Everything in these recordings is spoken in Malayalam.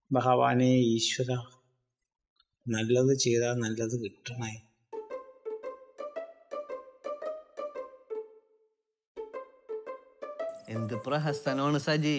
ഭഗവാനെ ഈശ്വര നല്ലത് ചെയ്താൽ നല്ലത് കിട്ടണേ എന്ത് പ്രഹസനമാണ് സജി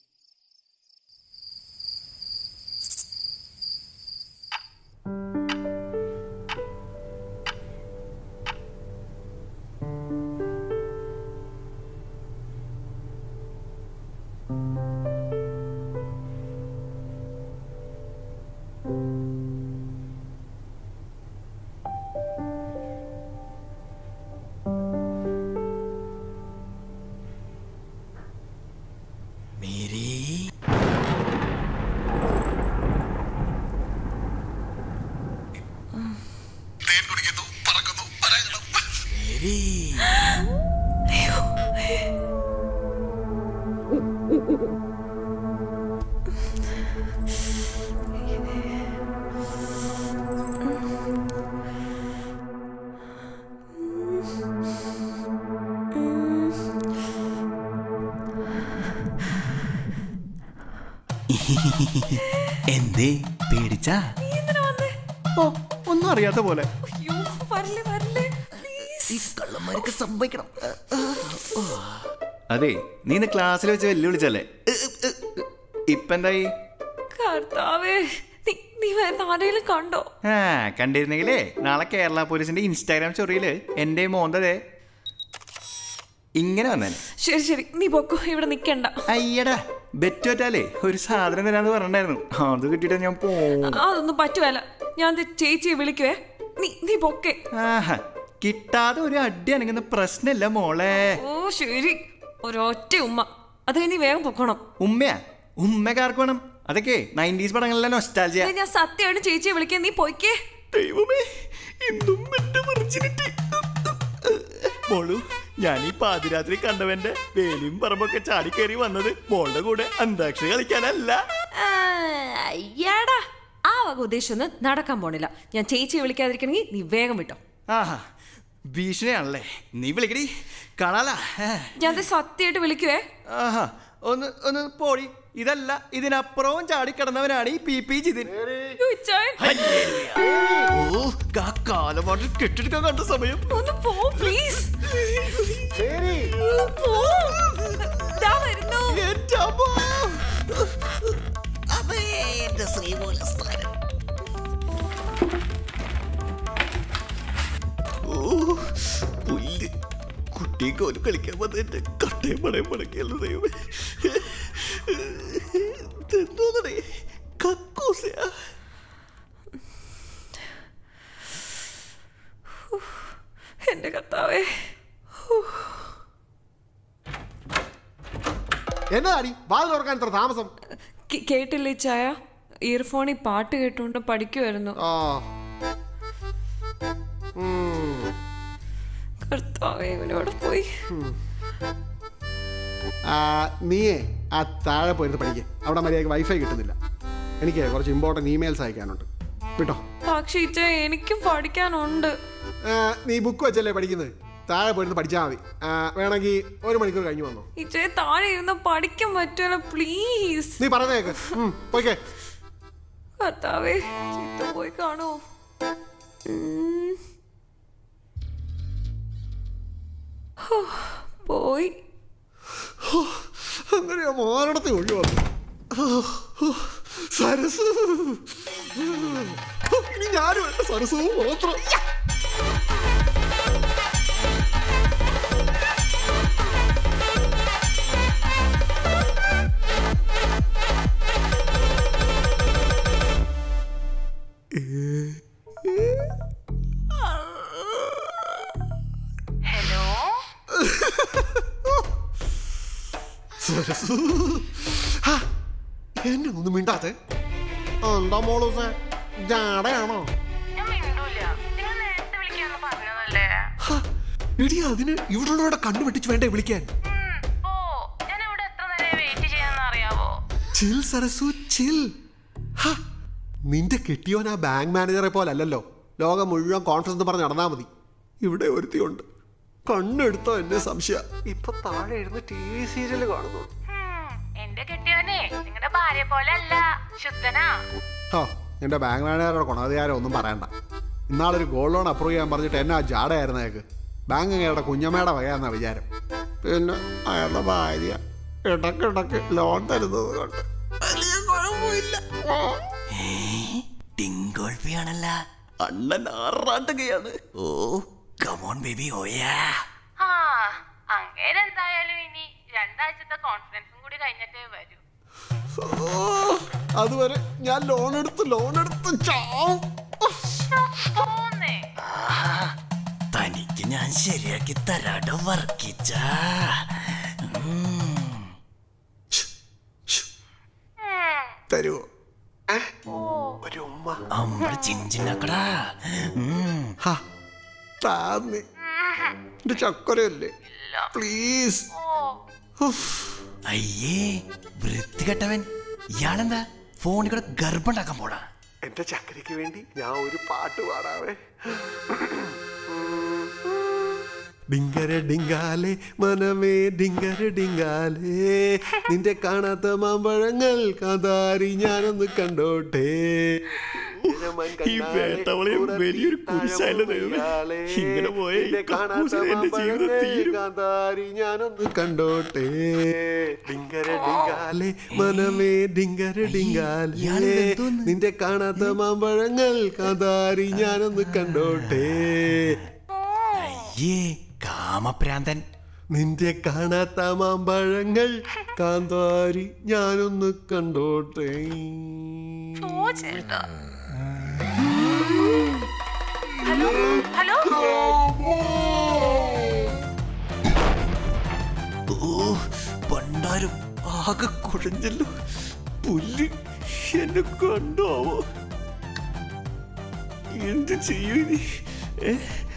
എന്തേ പേടിച്ചാ ഓ ഒന്നും അറിയാത്ത പോലെ അയ്യോ വരല്ലേ വരല്ലേ ഈ കള്ളന്മാർക്ക് സംഭവിക്കണം അതെ നീ ഇന്ന് ക്ലാസ്സിൽ വെച്ച് വെല്ലുവിളിച്ചല്ലേ ഇപ്പൊ എന്തായി കർത്താവേ നീ നീ വേറെ ആരെങ്കിലും കണ്ടോ ആ കണ്ടിരുന്നെങ്കിലേ നാളെ കേരള പോലീസിന്റെ ഇൻസ്റ്റാഗ്രാം ചൊറിയില് എന്റെ മോന്തതേ ഇങ്ങനെ വന്നേനെ ശരി ശരി നീ പൊക്കോ ഇവിടെ നിക്കണ്ട അയ്യടാ ബെറ്റ് പറ്റാലേ ഒരു സാധനം തരാന്ന് പറഞ്ഞിട്ടുണ്ടായിരുന്നു അത് കിട്ടിയിട്ട് ഞാൻ പോവും അതൊന്നും പറ്റുവല്ല ഞാൻ ദേ ചേച്ചിയെ വിളിക്കുവേ നീ നീ പൊക്കെ ആഹാ കിട്ടാതെ ഒരു അടി അനങ്ങുന്ന പ്രശ്നമില്ല മോളെ ഓ ശരി ഒരൊറ്റ ഉമ്മ അത് കഴിഞ്ഞ് വേഗം പൊക്കണം ഉമ്മയാ ഉമ്മക്കാർക്ക് വേണം അതൊക്കെ നയൻറ്റീസ് പടങ്ങളിലെ നൊസ്റ്റാൾജിയ ദേ, ഞാൻ സത്യമായിട്ട് ചേച്ചിയെ വിളിക്കാൻ നീ പൊയ്ക്കേ ദൈവമേ ഇന്നും എന്റെ വിർജിനിറ്റി മോളു ഞാൻ ഈ പാതിരാത്രി കണ്ടവന്റെ വേലിയും പറമ്പൊക്കെ ചാടിക്കേറി വന്നത് മോളുടെ കൂടെ അന്താക്ഷരി കളിക്കാനല്ല ആ, അയ്യാടാ ആ വക ഉദ്ദേശമൊന്നും നടക്കാൻ പോണില്ല ഞാൻ ചേച്ചിയെ വിളിക്കാതിരിക്കണമെങ്കിൽ നീ വേഗം വിട്ടോ ആഹാ ഭീഷണിയാണല്ലേ നീ വിളിക്കടി കാണാലാ ഏ. ഞാൻ ദേ സത്യമായിട്ട് വിളിക്കുവേ ആഹാ ഒന്ന് ഒന്ന് പോടി ഇതല്ല ഇതിനപ്പുറവും ചാടിക്കിടന്നവനാണ് ഈ പി പി ജിതിൻ അയ്യോ, ഇച്ചായൻ, ഓ കാ കാലമായിട്ട് കെട്ടിയെടുക്കാൻ കണ്ട സമയം ഒന്ന് പോ പ്ലീസ് പോ ദാ വരുന്നു എൻ്റെ അമ്മ. ഓ, പുല്ല് കുട്ടിക്ക് ഒരു കളിക്കാൻ വന്നിട്ട് കട്ടയും പടയും പടക്കിയല്ലോ ദൈവമേ എന്തോന്നടേ കക്കൂസയാ എന്റെ കർത്താവേ എന്നതാടി വാതിൽ തുറക്കാൻ ഇത്ര താമസം കേ- കേട്ടില്ലേ ചായ ഇയർഫോണിൽ പാട്ട് കേട്ടുകൊണ്ട് പഠിക്കുമായിരുന്നു ആ ഉം. കർത്താവേ ഇവനോട് പോയി ആ, നീയേ ആ താഴെ പോയിരുന്ന് പഠിക്കേ അവിടെ മര്യാദയ്ക്ക് വൈഫൈ കിട്ടുന്നില്ല എനിക്ക് കുറച്ച് ഇമ്പോർട്ടൻറ്റ് ഇമെയിൽസ് അയക്കാനുണ്ട് വിട്ടോ പക്ഷേ ഇച്ച എനിക്കും പഠിക്കാനുണ്ട് ആ, നീ ബുക്ക് വെച്ചല്ലേ പഠിക്കുന്നത് താഴെ പോയിരുന്ന് പഠിച്ചാൽ മതി ആ, വേണമെങ്കിൽ ഒരു മണിക്കൂർ കഴിഞ്ഞു വന്നോ ഇച്ചേ താഴെ ഇരുന്ന് പഠിക്കാൻ പറ്റുമല്ലോ പ്ലീസ് നീ പറഞ്ഞേക്ക് ഉം, പോയിക്കേ കർത്താവേ ചിത്ത പോയി കാണോ ഉം. ഹോ, പോയി അങ്ങനെ ആ മാരണത്തെ ഒഴിവാക്കും സരസ് ഇനി ഞാനും എന്റെ സരസവും മാത്രം സരസു ഹാ, എന്നെ ഒന്നും മിണ്ടാത്തെ എന്താ മോളൂസേ ജാടയാണോ ഞാൻ മിണ്ടൂല നിങ്ങൾ നേരത്തെ വിളിക്കാന്ന് പറഞ്ഞതല്ലേ ഹാ, എടി അതിന് ഇവിടുള്ളവരുടെ കണ്ണു വെട്ടിച്ച് വേണ്ടേ വിളിക്കാൻ ഉം, ഓ ഞാൻ ഇവിടെ എത്ര നേരം വെയിറ്റ് ചെയ്യാന്ന് അറിയാവോ ചിൽ സരസു ചിൽ ഹാ, നിന്റെ കെട്ടിയോൻ ആ ബാങ്ക് മാനേജറെ പോലെ അല്ലല്ലോ ലോകം മുഴുവൻ കോൺഫറൻസ് എന്ന് പറഞ്ഞ് നടന്നാ മതി ഇവിടെ ഒരുത്തിയുണ്ട് കണ്ണെടുത്തോ എന്നെ സംശയ ഇപ്പൊ താഴെ ഇരുന്ന് ടി വി സീരിയൽ കാണുന്നു ഉം, എന്റെ കെട്ടിയോനെ നിങ്ങളുടെ ഭാര്യ പോലെ അല്ല ശുദ്ധനാ ഓ എൻ്റെ ബാങ്ക് മാനേജറുടെ ഗുണാധികാരം ഒന്നും പറയണ്ട ഇന്നാളൊരു ഗോൾഡ് ലോൺ അപ്രൂവ് ചെയ്യാൻ പറഞ്ഞിട്ട് എന്നാ ജാടയായിരുന്നു അയാൾക്ക് ബാങ്ക് അയാളുടെ കുഞ്ഞമ്മയുടെ വകയാന്നാ വിചാരം പിന്നെ അയാളുടെ ഭാര്യ ഇടക്കിടക്ക് ലോൺ തരുന്നത് കൊണ്ട് വലിയ കുഴപ്പമില്ല ഓ. ടിങ്കോൾപ്പിയാണല്ല അണ്ണൻ ആറാട്ടുകയാണ് ഓ കമോൺ ബേബി ഓയാ ആ അങ്ങേര് എന്തായാലും ഇനി രണ്ടാഴ്ചത്തെ കോൺഫിഡൻസും കൂടി കഴിഞ്ഞിട്ടേ വരൂ ഓ, അതുവരെ ഞാൻ ലോൺ എടുത്ത് ലോൺ എടുത്ത് ചാവും പോന്നേ തനിക്ക് ഞാൻ ശരിയാക്കി തരാടോ വർക്കിച്ച തരുമോ ഒരു ഉമ്മ അമ്മ ചിഞ്ചിനാക്കടാ ഹാ താന്ന് എന്റെ ചക്കരയല്ലേ പ്ലീസ് അയ്യേ വൃത്തികെട്ടവൻ ഇയാളെന്താ ഫോണിൽ കൂടെ ഗർഭമുണ്ടാക്കാൻ പോടാ എന്റെ ചക്കരയ്ക്ക് വേണ്ടി ഞാൻ ഒരു പാട്ട് പാടാവേ ഡിങ്കര ഡിങ്കാലെ മനമേ ഡിങ്കര ഡിങ്കാലേ നിന്റെ കാണാത്ത മാമ്പഴങ്ങൾ കാതാരി ഞാനൊന്ന് കണ്ടോട്ടെ ഈ വേട്ടവളയും വലിയൊരു കുരിശായല്ലോ ദൈവമേ. ഇങ്ങനെ പോയാ ഈ കക്കൂസിൽ എന്റെ ജീവിതം തീരും. കാതാരി ഞാനൊന്ന് കണ്ടോട്ടെ ഡിങ്കര ഡിങ്കാലെ മനമേ ഡിങ്കര ഡിങ്കാലേ ഇയാളിത് എന്തോന്ന്? നിന്റെ കാണാത്ത മാമ്പഴങ്ങൾ കാതാരി ഞാനൊന്ന് കണ്ടോട്ടെ അയ്യേ കാമപ്രാന്തൻ നിന്റെ കാണാത്ത മാമ്പഴങ്ങൾ കാന്താരി ഞാനൊന്ന് കണ്ടോട്ടെ ഓ ചേട്ടാ ഹലോ ഹലോ ഓ പണ്ടാരും ആകെ കുഴഞ്ഞല്ലോ പുല്ല് എന്നെ കണ്ടാവോ എന്ത് ചെയ്യൂ ഇനി ഏ?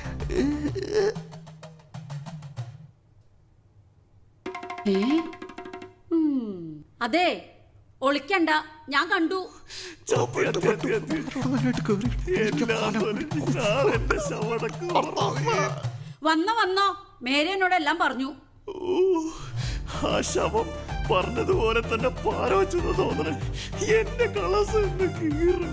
ഏ? ഉം. അതെ ഒളിക്കണ്ട ഞാൻ കണ്ടു ചത്തി, ചത്തി, ചത്തി, ചത്തി. എല്ലാം തൊലഞ്ഞ് നാളെ എന്റെ ശവടക്കം വന്നോ വന്നോ മേരെ എന്നോട് എല്ലാം പറഞ്ഞു ഓ, ആ ശവം പറഞ്ഞതുപോലെ തന്നെ പാര വെച്ചെന്ന് തോന്നണേ എന്റെ കളസ് എന്ന് കീറും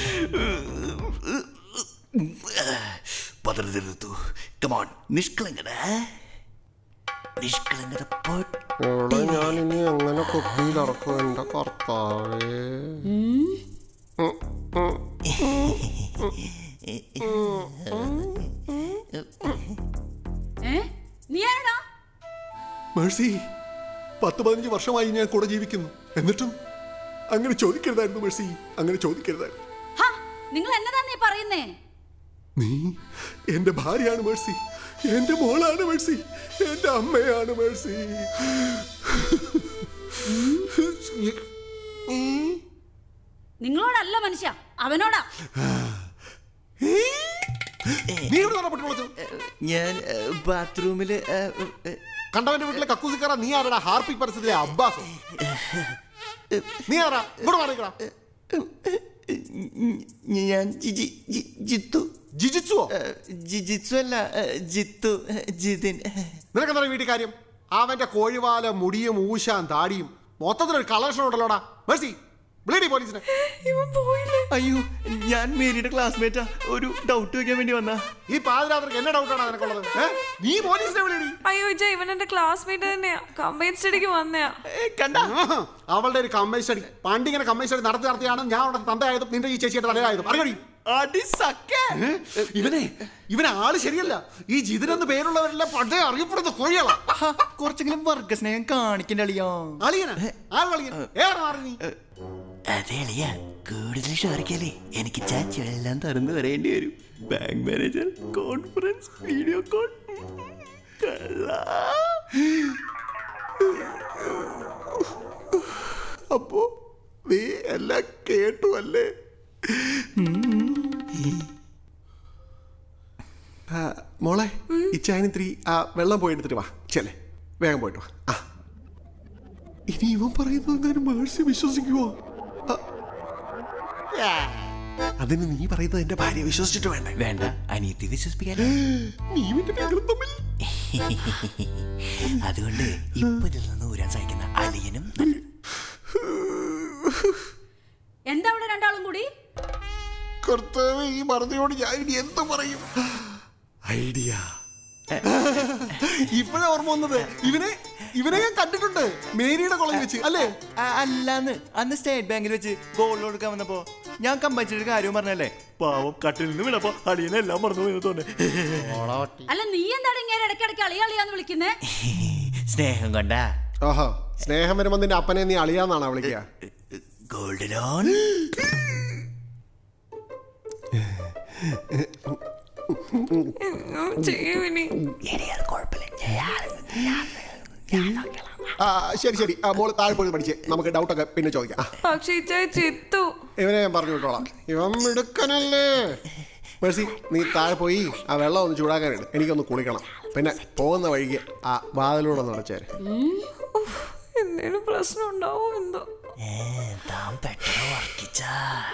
പതർന്നു കമോൺ നിഷ്കളങ്കട നിഷ്കളങ്കത പൊട്ടി ഞാൻ ഇനി അങ്ങനെ കുപ്പിയിൽ ഇറക്കും എന്റെ കർത്താവേ ഏ നീ ആരാടാ മേഴ്സി പത്ത് പതിനഞ്ച് വർഷമായി ഞാൻ കൂടെ ജീവിക്കുന്നു എന്നിട്ടും അങ്ങനെ ചോദിക്കരുതായിരുന്നു മേഴ്സി അങ്ങനെ ചോദിക്കരുതായിരുന്നു ഹാ നിങ്ങൾ എന്നതാ നീ പറയുന്നേ നീ എന്റെ ഭാര്യയാണ് മേഴ്സി എന്റെ മോളാണ് മേഴ്സി എന്റെ അമ്മയാണ് മേഴ്സി നിങ്ങളോടല്ല മനുഷ്യ അവനോടാ നീ എവിടെ നിന്നാ പട്ടി വിളിച്ചത്? ഞാൻ ബാത്റൂമില് കണ്ടവന്റെ വീട്ടിലെ കക്കൂസിക്കാറ നീ ആരടാ ഹാർപ്പിക് പരസ്യത്തിലെ അബ്ബാസ് നീ ആരാ ഇവിടെ മാറിക്കടാ ഞാൻ ജിജി ജി- ജിത്തു ജിജിച്ചുവോ ജിജിത്സു അല്ല ജിത്തു ജിതിൻ നിനക്കെന്താ വീട്ടിൽ കാര്യം അവന്റെ കോഴിവാല മുടിയും ഊശാൻ താടിയും മൊത്തത്തിലൊരു കളക്ഷൻ ഉണ്ടല്ലോടാ മേഴ്സി വിളിയടി പോലീസിനെ അയ്യോ ഞാൻ മേരിയുടെ ക്ലാസ്മേറ്റാ ഒരു ഡൗട്ട് വെക്കാൻ വേണ്ടി വന്നാ ഈ പാതിരാത്രിക്ക് എന്നെ ഡൗട്ടാണ് നിനക്കുള്ളത് ഏ? നീ പോലീസിനെ വിളിയടി അയ്യോ ഇജ ഇവൻ എന്റെ ക്ലാസ്മേറ്റ് തന്നെയാ കമ്പൈൻ സ്റ്റഡിക്ക് വന്നയാ ഏ, കണ്ട ആഹാ, അവളുടെ ഒരു കമ്മൈ സ്റ്റഡി പണ്ടിങ്ങനെ കമ്മൈ സ്റ്റഡി നടത്തി നടത്തിയാണ് ഞാൻ അവിടെ തന്തയായതും നിന്റെ ഈ ചേച്ചിയുടെ തലയായതും അറിയടി അടി സക്കേ ഇവനെ ഇവനെ ആള് ശരിയല്ല ഈ ജിതിനെന്ന് പേരുള്ളവരെല്ലാം പണ്ടേ അറിയപ്പെടുന്ന കോഴികളാ ഹ, കുറച്ചെങ്കിലും വർഗസ്നേഹം കാണിക്കണ്ട അളിയാ അളിയന ആരും അളിയൻ ഏറെ മാറി നീ അതെ അളിയ കൂടുതൽ ഷോറിക്കല്ലേ എനിക്ക് ചാച്ചികളെല്ലാം തുറന്നു വരേണ്ടി വരും bank manager conference video call അപ്പോ നീ എല്ലാം കേട്ടു അല്ലേ ആ, മോളെ ഇച്ചായനിത്തിരി ആ വെള്ളം പോയി എടുത്തിട്ട് വാ ചെല്ലേ വേഗം പോയിട്ട് വാ ആ ഇനി ഇവൻ പറയുന്നത് ഞാൻ മേഴ്സി വിശ്വസിക്കുവോ ആ. യാ. അതിന് നീ പറയുന്നത് എന്റെ ഭാര്യ വിശ്വസിച്ചിട്ട് വേണ്ടേ വേണ്ട അനിയത്തി വിശ്വസിപ്പിക്കാൻ നീ ഇവന്റെ പേരും തമ്മിൽ അതുകൊണ്ട് ഇപ്പൊ ഇതിൽ നിന്ന് ഊരാൻ സഹിക്കുന്ന അളിയനും നല്ല കർത്താവ് ഈ മറുതിയോട് ഞാൻ ഇനി എന്ത് പറയും ഐഡിയ ഇപ്പോഴാ ഓർമ്മ വന്നത് ഇവനെ ഇവനെ ഞാൻ കണ്ടിട്ടുണ്ട് മേരിയുടെ കോളേജ് വെച്ച് അല്ലേ ആ, അല്ലാന്ന് അന്ന് സ്റ്റേറ്റ് ബാങ്കിൽ വെച്ച് ഗോൾഡ് കൊടുക്കാൻ വന്നപ്പോ ഞാൻ കമ്പനിച്ചൊരു കാര്യം പറഞ്ഞല്ലേ പാവം കട്ടിൽ നിന്ന് വീണപ്പോ അളിയനെല്ലാം മറന്നു പോയി തോന്നുന്നു അല്ല നീ എന്താണ് ഇങ്ങനെ ഇടയ്ക്കിടയ്ക്ക് അളിയ അളിയാന്ന് വിളിക്കുന്നേ സ്നേഹം കൊണ്ടാ ഓഹോ സ്നേഹം വരുമ്പോ നിന്റെ അപ്പനെ നീ അളിയാന്നാണോ വിളിക്കുക ഗോൾഡ് ലോൺ ചെയ്യുവിനി ആ ശരി ശരി ആ, മോള് താഴെ പോയി പഠിച്ചേ നമുക്ക് ഡൗട്ടൊക്കെ പിന്നെ ചോദിക്കാം ആ, പക്ഷേ ഇച്ചായ ചിത്തു ഇവനെ ഞാൻ പറഞ്ഞു വിട്ടോളാം ഇവൻ മിടുക്കനല്ലേ മേഴ്സി നീ താഴെ പോയി ആ വെള്ളം ഒന്ന് ചൂടാക്കാനുണ്ട് എനിക്കൊന്ന് കുളിക്കണം പിന്നെ പോകുന്ന വഴിക്ക് ആ വാതിലൂടെ ഒന്ന് അടച്ചേര് എന്തേലും പ്രശ്നം ഉണ്ടാവോ എന്തോ താൻ പെട്ടെന്ന് വർക്കിച്ചാ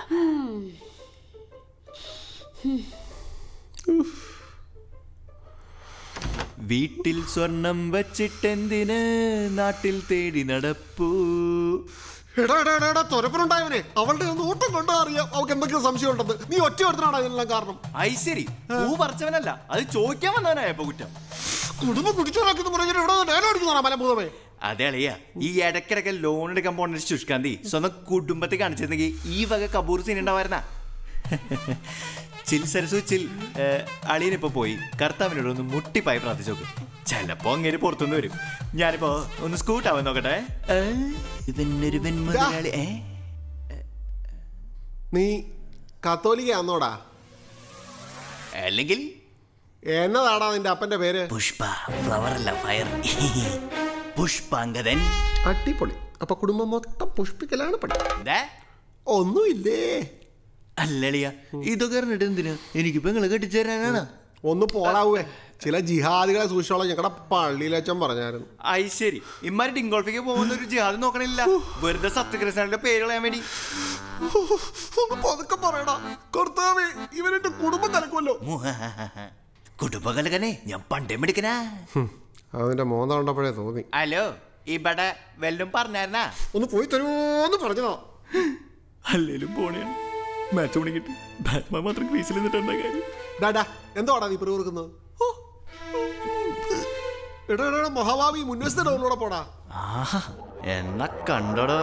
വീട്ടിൽ സ്വർണം വച്ചിട്ടെന്തിന് നാട്ടിൽ തേടി നടപ്പൂ എടാ എടാ എടാ, എടാ തൊരപ്പനുണ്ടായവനെ അവളുടെ നോട്ടം കൊണ്ടാ അറിയാം അവൾക്ക് എന്തെങ്കിലും സംശയം ഉണ്ടെന്ന് നീ ഒറ്റ ഒരുത്തനാണ് ഇതിനെല്ലാം കാരണം ഐ ശരി പൂ പറിച്ചവനല്ല അത് ചോദിക്കാൻ വന്നവനായപ്പോ കുറ്റം കുടുംബം കുടിച്ചോറാക്കുന്ന പറഞ്ഞിട്ട് ഇവിടെ ഡയലോടിക്കുന്നതാണ് മലഭൂതമേ അതെ അളിയ ഈ ഇടയ്ക്കിടയ്ക്ക് ലോൺ എടുക്കാൻ പോണ ഒരു ശുഷ്കാന്തി സ്വന്തം കുടുംബത്തെ കാണിച്ചിരുന്നെങ്കിൽ ഈ വക കപൂർ സീൻ ഉണ്ടാവായിരുന്ന ചിൽ സരസു ചിൽ അളിയനിപ്പോ പോയി കർത്താവിനോട് ഒന്ന് മുട്ടിപ്പായി പ്രാർത്ഥിച്ചു നോക്ക് ചിലപ്പോ അങ്ങേര് പുറത്തുനിന്ന് വരും ഞാനിപ്പോ ഒന്ന് സ്കൂട്ടാവാൻ നോക്കട്ടെ ഏ, ഇവനൊരു വെൺമുതലാളി ഏ നീ കത്തോലിക്ക ആന്നോടാ അല്ലെങ്കിൽ എന്നതാടാ നിന്റെ അപ്പന്റെ പേര് പുഷ്പ ഫ്ലവർ അല്ല ഫയർ പുഷ്പാങ്കതൻ അടിപൊളി അപ്പൊ കുടുംബം മൊത്തം പുഷ്പിക്കലാണ് പണി എന്താ ഒന്നുമില്ലേ അല്ലളിയ ഇതൊക്കെ അറിഞ്ഞിട്ട് എന്തിനാ എനിക്കിപ്പോ നിങ്ങളെ കെട്ടിച്ചു തരാനാണ് ഒന്ന് പോടാവേ ചില ജിഹാദികളെ സൂക്ഷിച്ചോളാം ഞങ്ങളുടെ പള്ളിയിലച്ചൻ പറഞ്ഞായിരുന്നു ഐ ശരി ഇമ്മാരി ഡിങ്കോൾഫിക്ക് പോകുന്ന ഒരു ജിഹാദ് നോക്കണില്ല വെറുതെ സത്യകൃഷ്ണന്റെ പേര് കളയാൻ വേണ്ടി ഒന്ന് പതുക്കെ പറയടാ കർത്താവേ ഇവനെന്റെ കുടുംബം കലക്കുമല്ലോ കുടുംബകലകനെ ഞാൻ പണ്ടേ മെടുക്കനാ അതിന്റെ മോന്ത കണ്ടപ്പോഴേ തോന്നി ഹലോ ഇവിടെ വല്ലതും പറഞ്ഞായിരുന്നാ ഒന്ന് പോയി തരുമോന്ന് പറഞ്ഞതാ അല്ലേലും പോണേണ് മാച്ച് തുടങ്ങിയിട്ട് ബാറ്റ്മാൻ മാത്രം ക്രീസിൽ നിന്നിട്ടുണ്ടായ കാര്യം ഡാഡാ എന്തോടാ നീ പിറുകുറുക്കുന്നത് ഓ. എടാ എടാ, എടാ മഹാഭാവി മുൻവശത്തെ ഡൗണിലൂടെ പോടാ ആഹാ എന്നാ കണ്ടോടോ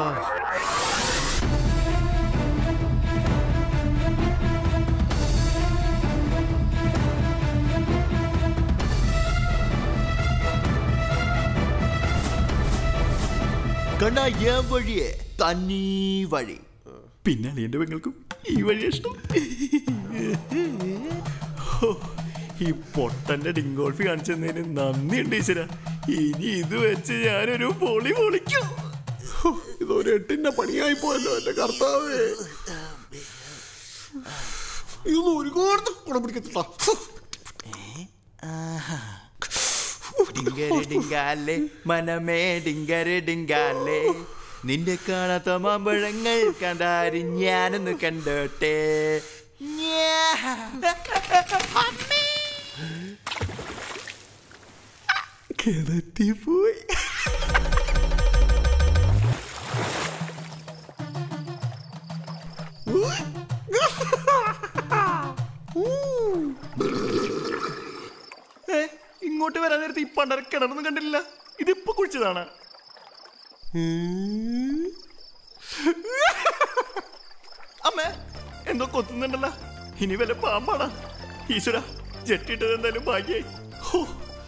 കണ്ട ഞാൻ വഴിയെ തന്നീ വഴി പിന്നെ അളിയന്റെ പെങ്ങൾക്കും ഈ വഴി ഇഷ്ടം ഹോ, ഈ പൊട്ടന്റെ ഡിങ്കോൾഫി കാണിച്ചതിന് നന്ദിയുണ്ട് ഈശ്വര ഇനി ഇത് വെച്ച് ഞാനൊരു പൊളി പൊളിക്കും ഹോ, ഇതൊരു എട്ടിന്റെ പണിയായി പോയല്ലോ എന്റെ കർത്താവേ ഇതൊന്നും ഒരുപാട് കുടം പിടിക്കത്തില്ല ഡിങ്കരെ ഡിങ്കാലെ മനമേ ഡിങ്കരെ ഡിങ്കാലെ നിന്റെ കാണാത്ത മാമ്പഴങ്ങൾ കണ്ടാരി ഞാനൊന്ന് കണ്ടോട്ടെ ഞാ. കിടത്തിപ്പോയി ഏ, ഇങ്ങോട്ട് വരാൻ നേരത്തെ ഈ പണ്ടര കിണറൊന്നും കണ്ടില്ല ഇതിപ്പോ കുഴിച്ചതാണ് അമ്മ എന്തോ കൊത്തുന്നുണ്ടല്ലോ ഇനി വല്ല പാമ്പാടാ ഈശ്വര ജെട്ടിട്ടത് എന്തായാലും ഭാഗ്യായി ഹോ,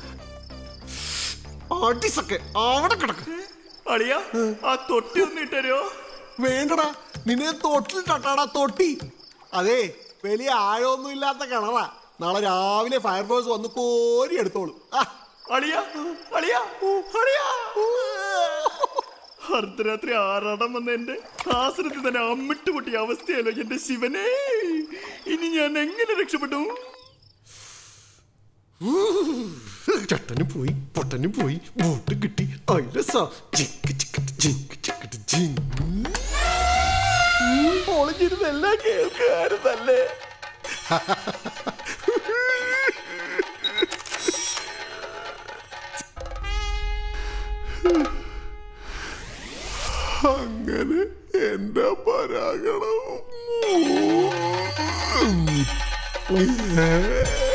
ആർട്ടിസൊക്കെ അവിടെ കിടക്ക് അളിയ ആ തൊട്ടി ഒന്ന് ഇട്ടരോ വേണ്ടടാ നിന്നെ തൊട്ടിൽ തട്ടാടാ തൊട്ടി അതെ വലിയ ആഴമൊന്നും ഇല്ലാത്ത കിണറാ നാളെ രാവിലെ ഫയർഫോഴ്സ് വന്ന് കോരി എടുത്തോളൂ ആ അളിയ അളിയ അളിയ അർദ്ധരാത്രി ആറാടം വന്ന എന്റെ ആശ്രത്തിൽ തന്നെ അമ്മിട്ട് പൊട്ടിയ അവസ്ഥയല്ലോ എന്റെ ശിവനെ ഇനി ഞാൻ എങ്ങനെ രക്ഷപ്പെട്ടു ചട്ടനും പോയി പൊട്ടനും പോയി ബോട്ട് കിട്ടി ഐലസ ജിങ്ക് ചിക്കറ്റ് ജിങ്ക് ചിക്കറ്റ് ജിങ്ക് ഒളിഞ്ഞിരുന്ന് എല്ലാം കേൾക്കാറുന്നല്ലേ അങ്ങനെ എന്റെ പരാഗണം ഉം.